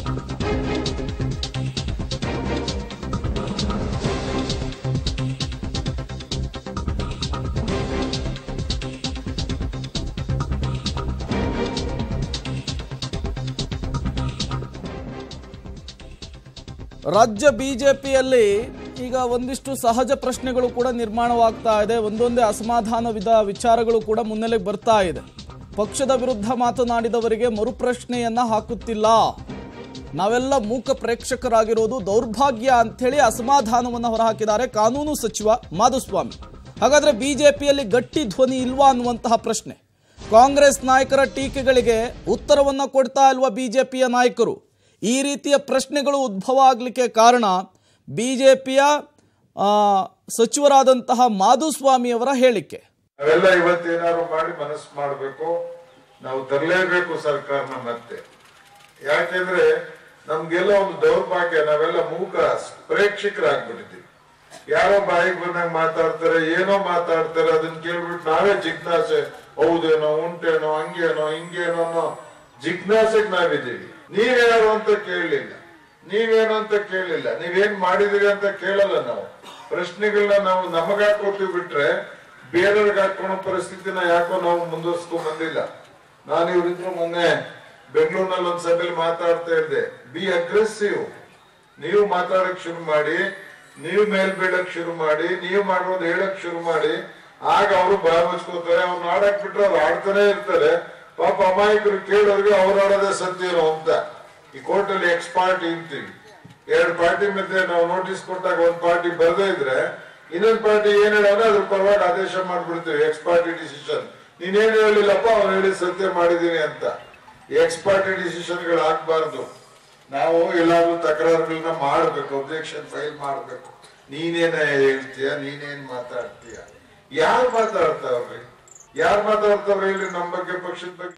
ರಾಜ್ಯ ಬಿಜೆಪಿಯಲ್ಲಿ ಈಗ ಒಂದಿಷ್ಟು ಸಹಜ ಪ್ರಶ್ನೆಗಳು ಕೂಡ ನಿರ್ಮಾಣವಾಗ್ತಾ ಇದೆ ಒಂದೊಂದೇ ಅಸಮಾಧಾನವಿದ ವಿಚಾರಗಳು ಕೂಡ ಮುನ್ನೆಲೆಗೆ ಬರ್ತಾ ಇದೆ ಪಕ್ಷದ ವಿರುದ್ಧ ಮಾತನಾಡಿದವರಿಗೆ ಮರುಪ್ರಶ್ನೆಯನ್ನ ಹಾಕುತ್ತಿಲ್ಲ ನಾವೆಲ್ಲ ಮೂಕ ಪ್ರೇಕ್ಷಕರಾಗಿರೋದು ದೌರ್ಭಾಗ್ಯ ಅಂಥೇಳಿ ಅಸಮಾಧಾನವನ್ನು ಹೊರಹಾಕಿದ್ದಾರೆ ಕಾನೂನು ಸಚಿವ ಮಾಧುಸ್ವಾಮಿ ಹಾಗಾದ್ರೆ ಬಿಜೆಪಿಯಲ್ಲಿ ಗಟ್ಟಿ ಧ್ವನಿ ಇಲ್ವಾ ಅನ್ನುವಂತಹ ಪ್ರಶ್ನೆ ಕಾಂಗ್ರೆಸ್ ನಾಯಕರ ಟೀಕೆಗಳಿಗೆ ಉತ್ತರವನ್ನ ಕೊಡ್ತಾ ಇಲ್ವಾ ಬಿಜೆಪಿಯ ನಾಯಕರು ಈ ರೀತಿಯ ಪ್ರಶ್ನೆಗಳು ಉದ್ಭವ ಆಗಲಿಕ್ಕೆ ಕಾರಣ ಬಿಜೆಪಿಯ ಸಚಿವರಾದಂತಹ ಮಾಧುಸ್ವಾಮಿಯವರ ಹೇಳಿಕೆ ನಾವೆಲ್ಲ ಇವತ್ತೇನಾದ್ರು ಮಾಡಿ ಮನಸ್ಸು ಮಾಡಬೇಕು ನಾವು ತರಲೇಬೇಕು ಸರ್ಕಾರನ ಮತ್ತೆ ಯಾಕೆಂದ್ರೆ ನಮ್ಗೆಲ್ಲ ಒಂದು ದೌರ್ಭಾಗ್ಯ ನಾವೆಲ್ಲ ಮೂಕ ಪ್ರೇಕ್ಷಕರಾಗ್ಬಿಟ್ಟಿದ್ದೀವಿ ಯಾರೋ ಬಾಯಿಗೆ ಬಂದಂಗ್ ಮಾತಾಡ್ತಾರೆ ಏನೋ ಮಾತಾಡ್ತಾರೆ ಅದನ್ನ ಕೇಳ್ಬಿಟ್ಟು ನಾವೇ ಜಿಜ್ಞಾಸೆ ಹೌದೇನೋ ಉಂಟೇನೋ ಹಂಗೇನೋ ಹಿಂಗೇನೋ ಅನ್ನೋ ಜಿಜ್ಞಾಸೆಗೆ ನಾವಿದ್ದೀವಿ ನೀವ್ಯಾರು ಅಂತ ಕೇಳಲಿಲ್ಲ ನೀವೇನು ಅಂತ ಕೇಳಲಿಲ್ಲ ನೀವೇನ್ ಮಾಡಿದಿರಿ ಅಂತ ಕೇಳಲ್ಲ ನಾವು ಪ್ರಶ್ನೆಗಳನ್ನ ನಾವು ನಮಗ್ ಹಾಕೋತೀವಿ ಬಿಟ್ರೆ ಬೇರೆಯವ್ರಿಗೆ ಹಾಕೊಳ್ಳೋ ಪರಿಸ್ಥಿತಿನ ಯಾಕೋ ನಾವು ಮುಂದುವರ್ಸ್ಕೊಂಡ್ ಬಂದಿಲ್ಲ ನಾನು ಇವ್ರಿದ್ರು ಮೊನ್ನೆ ಬೆಂಗಳೂರಿನಲ್ಲಿ ಒಂದ್ ಸಭೆಯಲ್ಲಿ ಮಾತಾಡ್ತಾ ಇದ್ದೆ ಬಿ ಅಗ್ರೆಸಿವ್ ನೀವು ಮಾತಾಡಕ್ ಶುರು ಮಾಡಿ ನೀವು ಮೇಲ್ ಬೀಳಕ್ ಶುರು ಮಾಡಿ ನೀವು ಮಾಡೋದು ಹೇಳಕ್ ಶುರು ಮಾಡಿ ಆಗ ಅವರು ಬಾಯ್ ಮುಚ್ಕೋತಾರೆ ಅವ್ರನ್ನ ಆಡಕ್ ಬಿಟ್ರೆ ಅವ್ರು ಆಡ್ತಾನೆ ಇರ್ತಾರೆ ಪಾಪ ಅಮಾಯಕರು ಕೇಳೋರಿಗೆ ಅವ್ರು ಆಡೋದೇ ಸತ್ಯನೋ ಅಂತ ಈ ಕೋರ್ಟಲ್ಲಿ ಎಕ್ಸ್ ಪಾರ್ಟಿ ಅಂತೀವಿ ಎರಡು ಪಾರ್ಟಿ ಮಧ್ಯೆ ನಾವು ನೋಟಿಸ್ ಕೊಟ್ಟಾಗ ಒಂದ್ ಪಾರ್ಟಿ ಬರ್ದೇ ಇದ್ರೆ ಇನ್ನೊಂದ್ ಪಾರ್ಟಿ ಏನ್ ಹೇಳೋಣ ಅದ್ರ ಪರವಾಗಿ ಆದೇಶ ಮಾಡ್ಬಿಡ್ತೀವಿ ಎಕ್ಸ್ ಪಾರ್ಟಿ ಡಿಸಿಷನ್ ನೀನೇನ್ ಹೇಳಿಲ್ಲಪ್ಪ ಅವ್ನು ಹೇಳಿ ಸತ್ಯ ಮಾಡಿದೀನಿ ಅಂತ ಎಕ್ಸ್ ಪಾರ್ಟಿ ಡಿಸಿಷನ್ ಗಳು ಆಗ್ಬಾರ್ದು ನಾವು ಎಲ್ಲಾದ್ರೂ ತಕರಾರುಗಳನ್ನ ಮಾಡ್ಬೇಕು ಅಬ್ಜೆಕ್ಷನ್ ಫೈಲ್ ಮಾಡ್ಬೇಕು ನೀನೇನ ಹೇಳ್ತೀಯ ನೀನೇನ್ ಮಾತಾಡ್ತೀಯ ಯಾರು ಮಾತಾಡ್ತಾವ್ರಿ ಯಾರು ಮಾತಾಡ್ತಾವ್ರಿ ಹೇಳಿ ನಮ್ಮ ಬಗ್ಗೆ ಪಕ್ಷದ ಬಗ್ಗೆ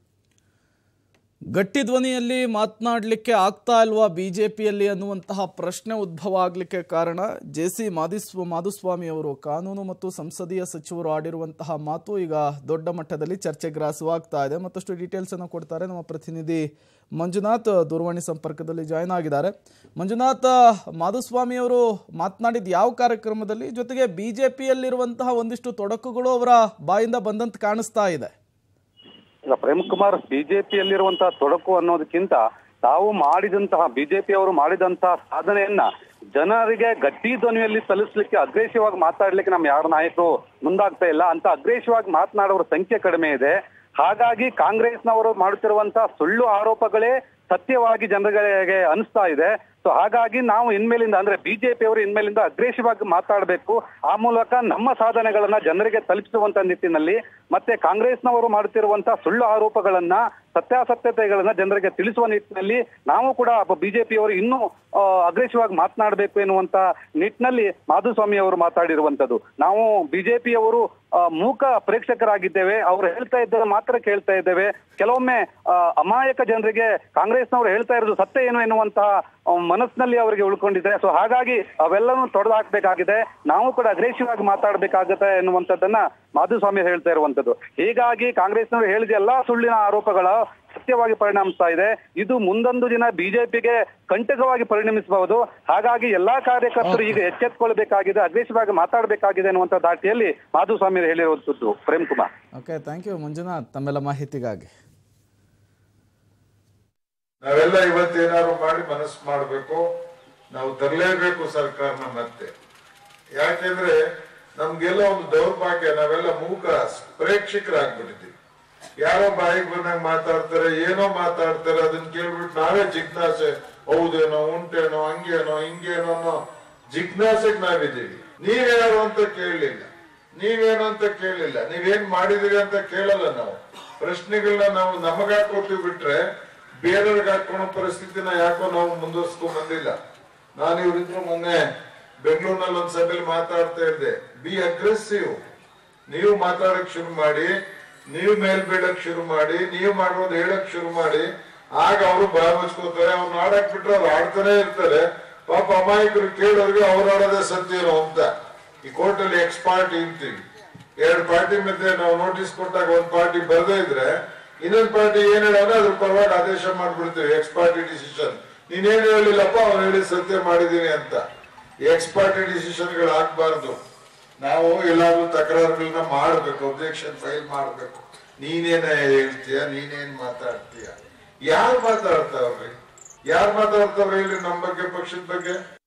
ಗಟ್ಟಿ ಧ್ವನಿಯಲ್ಲಿ ಮಾತನಾಡಲಿಕ್ಕೆ ಆಗ್ತಾ ಇಲ್ವಾ ಬಿಜೆಪಿಯಲ್ಲಿ ಅನ್ನುವಂತಹ ಪ್ರಶ್ನೆ ಉದ್ಭವ ಆಗಲಿಕ್ಕೆ ಕಾರಣ ಜೆ ಸಿ ಮಾದಿಸ್ವ ಮಾಧುಸ್ವಾಮಿ ಅವರು ಕಾನೂನು ಮತ್ತು ಸಂಸದೀಯ ಸಚಿವರು ಆಡಿರುವಂತಹ ಮಾತು ಈಗ ದೊಡ್ಡ ಮಟ್ಟದಲ್ಲಿ ಚರ್ಚೆಗೆ ಗ್ರಾಸವಾಗ್ತಾ ಇದೆ ಮತ್ತಷ್ಟು ಡೀಟೇಲ್ಸ್ ಅನ್ನು ಕೊಡ್ತಾರೆ ನಮ್ಮ ಪ್ರತಿನಿಧಿ ಮಂಜುನಾಥ್ ದೂರವಾಣಿ ಸಂಪರ್ಕದಲ್ಲಿ ಜಾಯ್ನ್ ಆಗಿದ್ದಾರೆ ಮಂಜುನಾಥ್ ಮಾಧುಸ್ವಾಮಿ ಅವರು ಮಾತನಾಡಿದ ಯಾವ ಕಾರ್ಯಕ್ರಮದಲ್ಲಿ ಜೊತೆಗೆ ಬಿಜೆಪಿಯಲ್ಲಿರುವಂತಹ ಒಂದಿಷ್ಟು ತೊಡಕುಗಳು ಅವರ ಬಾಯಿಂದ ಬಂದಂತ ಕಾಣಿಸ್ತಾ ಇದೆ ಈಗ ಪ್ರೇಮ್ ಕುಮಾರ್ ಬಿಜೆಪಿಯಲ್ಲಿರುವಂತಹ ತೊಡಕು ಅನ್ನೋದಕ್ಕಿಂತ ತಾವು ಮಾಡಿದಂತಹ ಬಿಜೆಪಿ ಅವರು ಮಾಡಿದಂತಹ ಸಾಧನೆಯನ್ನ ಜನರಿಗೆ ಗಟ್ಟಿ ಧ್ವನಿಯಲ್ಲಿ ತಲುಪಿಸ್ಲಿಕ್ಕೆ ಅಗ್ರೇಸಿವ್ ಆಗಿ ಮಾತಾಡ್ಲಿಕ್ಕೆ ನಮ್ಮ ಯಾರ ನಾಯಕರು ಮುಂದಾಗ್ತಾ ಇಲ್ಲ ಅಂತ ಅಗ್ರೇಸಿವ್ ಆಗಿ ಮಾತನಾಡೋರ ಸಂಖ್ಯೆ ಕಡಿಮೆ ಇದೆ ಹಾಗಾಗಿ ಕಾಂಗ್ರೆಸ್ನವರು ಮಾಡುತ್ತಿರುವಂತಹ ಸುಳ್ಳು ಆರೋಪಗಳೇ ಸತ್ಯವಾಗಿ ಜನರಿಗೆ ಅನಿಸ್ತಾ ಇದೆ ಸೊ ಹಾಗಾಗಿ ನಾವು ಇನ್ಮೇಲಿಂದ ಅಂದ್ರೆ ಬಿಜೆಪಿ ಅವರು ಇನ್ಮೇಲಿಂದ ಅಗ್ರೇಸಿವ್ ಆಗಿ ಮಾತಾಡಬೇಕು ಆ ಮೂಲಕ ನಮ್ಮ ಸಾಧನೆಗಳನ್ನ ಜನರಿಗೆ ತಲುಪಿಸುವಂತ ನಿಟ್ಟಿನಲ್ಲಿ ಮತ್ತೆ ಕಾಂಗ್ರೆಸ್ನವರು ಮಾಡುತ್ತಿರುವಂತಹ ಸುಳ್ಳು ಆರೋಪಗಳನ್ನ ಸತ್ಯಾಸತ್ಯತೆಗಳನ್ನ ಜನರಿಗೆ ತಿಳಿಸುವ ನಿಟ್ಟಿನಲ್ಲಿ ನಾವು ಕೂಡ ಬಿಜೆಪಿ ಅವರು ಇನ್ನೂ ಅಗ್ರೆಸಿವ್ ಆಗಿ ಮಾತನಾಡಬೇಕು ಎನ್ನುವಂತ ನಿಟ್ಟಿನಲ್ಲಿ ಮಾಧುಸ್ವಾಮಿ ಅವರು ಮಾತಾಡಿರುವಂತದ್ದು ನಾವು ಬಿಜೆಪಿಯವರು ಮೂಕ ಪ್ರೇಕ್ಷಕರಾಗಿದ್ದೇವೆ ಅವ್ರು ಹೇಳ್ತಾ ಇದ್ದರೆ ಮಾತ್ರ ಕೇಳ್ತಾ ಇದ್ದೇವೆ ಕೆಲವೊಮ್ಮೆ ಆ, ಅಮಾಯಕ ಜನರಿಗೆ ಕಾಂಗ್ರೆಸ್ನವರು ಹೇಳ್ತಾ ಇರೋದು ಸತ್ಯ ಏನು ಎನ್ನುವಂತಹ ಆ, ಮನಸ್ಸಿನಲ್ಲಿ ಅವರಿಗೆ ಉಳ್ಕೊಂಡಿದೆ ಸೊ ಹಾಗಾಗಿ ಅವೆಲ್ಲನೂ ತೊಡೆದು ಹಾಕ್ಬೇಕಾಗಿದೆ ನಾವು ಕೂಡ ಅಗ್ರೆಸಿವ್ ಆಗಿ ಮಾತಾಡ್ಬೇಕಾಗತ್ತೆ ಎನ್ನುವಂಥದ್ದನ್ನ ಮಾಧುಸ್ವಾಮಿ ಹೇಳ್ತಾ ಇರುವಂತದ್ದು ಹೀಗಾಗಿ ಕಾಂಗ್ರೆಸ್ನವರು ಹೇಳಿದ ಎಲ್ಲಾ ಸುಳ್ಳಿನ ಆರೋಪಗಳ ಸತ್ಯವಾಗಿ ಪರಿಣಮಿಸ್ತಾ ಇದೆ ಇದು ಮುಂದೊಂದು ದಿನ ಬಿಜೆಪಿಗೆ ಕಂಟಕವಾಗಿ ಪರಿಣಮಿಸಬಹುದು ಹಾಗಾಗಿ ಎಲ್ಲಾ ಕಾರ್ಯಕರ್ತರು ಈಗ ಎಚ್ಚೆತ್ಕೊಳ್ಬೇಕಾಗಿದೆ ಅಗ್ರೆಸಿವ್ ಆಗಿ ಮಾತಾಡಬೇಕಾಗಿದೆ ಅನ್ನುವಂಥ ದಾಟಿಯಲ್ಲಿ ಮಾಧುಸ್ವಾಮಿ ಹೇಳಿರುವಂತದ್ದು Prem Kumar okay thank you Manjunath ತಮ್ಮೆಲ್ಲ ಮಾಹಿತಿಗಾಗಿ ನಾವೆಲ್ಲ ಇವತ್ತೇನಾದ್ರು ಮಾಡಿ ಮನಸ್ಸು ಮಾಡಬೇಕು ನಾವು ತರಲೇಬೇಕು ಸರ್ಕಾರನ ಮತ್ತೆ ಯಾಕೆಂದ್ರೆ ನಮ್ಗೆಲ್ಲ ಒಂದು ದೌರ್ಭಾಗ್ಯ ನಾವೆಲ್ಲ ಮೂಕ ಪ್ರೇಕ್ಷಕರಾಗ್ಬಿಟ್ಟಿದ್ದೀವಿ ಯಾರೋ ಬಾಯಿಗೆ ಬಂದಂಗ್ ಮಾತಾಡ್ತಾರೆ ಏನೋ ಮಾತಾಡ್ತಾರೆ ಅದನ್ನ ಕೇಳ್ಬಿಟ್ಟು ನಾವೇ ಜಿಜ್ಞಾಸೆ ಹೌದೇನೋ ಉಂಟೇನೋ ಹಂಗೇನೋ ಹಿಂಗೇನೋ ಅನ್ನೋ ಜಿಜ್ಞಾಸೆಗೆ ನಾವಿದ್ದೀವಿ ನೀವ್ಯಾರು ಅಂತ ಕೇಳಲಿಲ್ಲ ನೀವೇನು ಅಂತ ಕೇಳಲಿಲ್ಲ ನೀವೇನ್ ಮಾಡಿದಿರಿ ಅಂತ ಕೇಳಲ್ಲ ನಾವು ಪ್ರಶ್ನೆಗಳನ್ನ ನಾವು ನಮಗ್ ಹಾಕೋತೀವಿ ಬಿಟ್ರೆ ಬೇರೆಯವ್ರಿಗೆ ಹಾಕೊಳ್ಳೋ ಪರಿಸ್ಥಿತಿನ ಯಾಕೋ ನಾವು ಮುಂದುವರ್ಸ್ಕೊಂಡ್ ಬಂದಿಲ್ಲ ನಾನು ಇವ್ರಿದ್ರು ಮೊನ್ನೆ ಬೆಂಗಳೂರಿನಲ್ಲಿ ಒಂದ್ ಸಭೆಯಲ್ಲಿ ಮಾತಾಡ್ತಾ ಇದ್ದೆ ಬಿ ಅಗ್ರೆಸಿವ್ ನೀವು ಮಾತಾಡಕ್ ಶುರು ಮಾಡಿ ನೀವು ಮೇಲ್ ಬೀಳಕ್ ಶುರು ಮಾಡಿ ನೀವು ಮಾಡೋದು ಹೇಳಕ್ ಶುರು ಮಾಡಿ ಆಗ ಅವರು ಬಾಯ್ ಮುಚ್ಕೋತಾರೆ ಅವ್ರನ್ನ ಆಡಕ್ ಬಿಟ್ರೆ ಅವ್ರು ಆಡ್ತಾನೆ ಇರ್ತಾರೆ ಪಾಪ ಅಮಾಯಕರು ಕೇಳೋರಿಗೆ ಅವ್ರು ಆಡೋದೇ ಸತ್ಯನೋ ಅಂತ ಈ ಕೋರ್ಟಲ್ಲಿ ಎಕ್ಸ್ ಪಾರ್ಟಿ ಅಂತೀವಿ ಎರಡು ಪಾರ್ಟಿ ಮಧ್ಯೆ ನಾವು ನೋಟಿಸ್ ಕೊಟ್ಟಾಗ ಒಂದ್ ಪಾರ್ಟಿ ಬರ್ದೇ ಇದ್ರೆ ಇನ್ನೊಂದ್ ಪಾರ್ಟಿ ಏನ್ ಹೇಳೋಣ ಅದ್ರ ಪರವಾಗಿ ಆದೇಶ ಮಾಡ್ಬಿಡ್ತೀವಿ ಎಕ್ಸ್ ಪಾರ್ಟಿ ಡಿಸಿಷನ್ ನೀನೇನು ಹೇಳಿಲ್ಲಪ್ಪ ಅವ್ನು ಹೇಳಿ ಸತ್ಯ ಮಾಡಿದೀನಿ ಅಂತ ಎಕ್ಸ್ಪರ್ಟ್ ಡಿಸಿಷನ್ಗಳು ಆಗ್ಬಾರ್ದು ನಾವು ಎಲ್ಲಾದ್ರೂ ತಕರಾರುಗಳನ್ನ ಮಾಡ್ಬೇಕು ಅಬ್ಜೆಕ್ಷನ್ ಫೈಲ್ ಮಾಡ್ಬೇಕು ನೀನೇನ ಹೇಳ್ತೀಯ ನೀನೇನ್ ಮಾತಾಡ್ತೀಯ ಯಾರು ಮಾತಾಡ್ತಾವ್ರಿ ಯಾರು ಮಾತಾಡ್ತಾವ್ರಿ ಹೇಳಿ ನಮ್ಮ ಬಗ್ಗೆ ಪಕ್ಷದ ಬಗ್ಗೆ